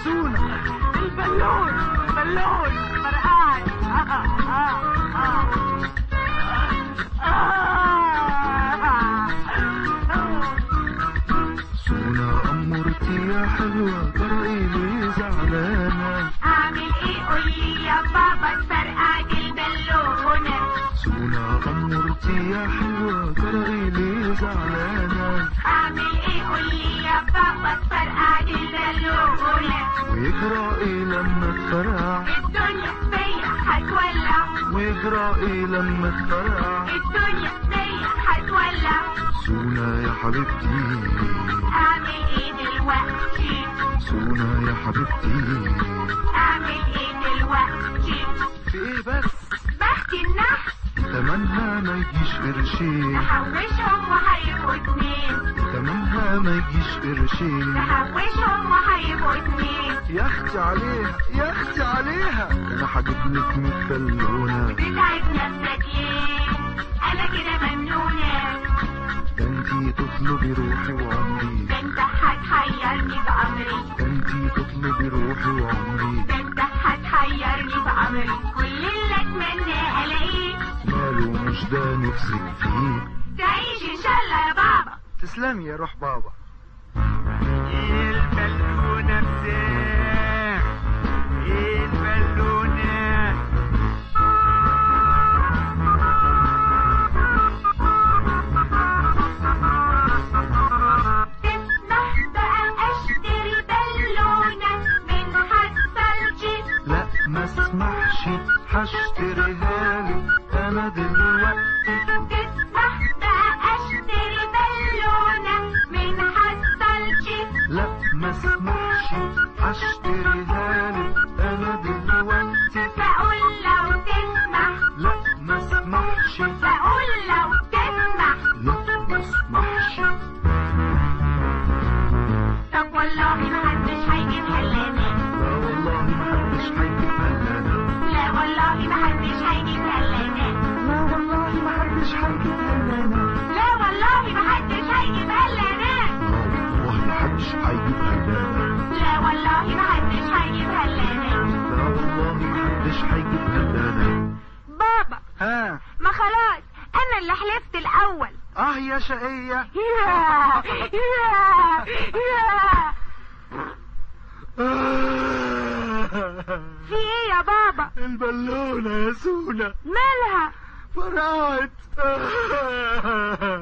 سونا البالون البالون فرقعت آه آه آه سونا أمرتي يا حلوة ترى لي زعلانة اعمل ايه قولي يا بابا تفرقع البالونة سونا أمرتي يا حلوة ترى لي زعلانة اعمل ايه قولي يا بابا تفرقع البالونة ويجرى ايه لما تفرقع الدنيا فيا هتولع ويجرى ايه لما تفرقع الدنيا فيا هتولع سونا يا حبيبتي اعمل ايه دلوقتي سونا يا حبيبتي اعمل ايه دلوقتي في ايه بس بحكي النحس تمنها ما يجيش قرشين نحوشهم وهيبقوا اتنين تمنها ما يجيش قرشين نحوشهم وهيبقوا اتنين يا اختي عليها يا اختي عليها انا هجيب لك 100 بالونه تتعب نفسك ليه انا كده ممنونة ده انتي تطلبي روحي وعمري ده انت هتحيرني بأمري ده انتي تطلبي روحي وعمري ده انت هتحيرني بأمري كل اللي اتمنى الاقيه ماله مش ده نفسك فيه تعيش ان شاء الله يا بابا تسلمي يا روح بابا البالونة بتاع البالونة تسمح بقى اشتري بالونة من حصلتي لا ما اسمحش هشتريها لك انا دلوقتي تسمح بقى اشتري بالونة من حصلتي لا ما اسمحش هشتريها لك انا دلوقتي بقول لو تسمح لا ما اسمحش بقول لو تسمح لا ما اسمحش طب والله محدش هيجيبها لنا لا والله ما حدش هيجيبها لنا لا والله محدش هيجيبها لنا لا والله ما حدش هيجيبها لنا لا والله محدش هيجيبها لنا لا والله ما حدش هيجيبها لنا لا والله محدش هيجيبها لنا لا والله ما حدش هيجيبها لنا بابا ها ما خلاص انا اللي حلفت الاول اه يا شقية يا يا يا في ايه يا بابا البالونة يا سونا مالها فرقعت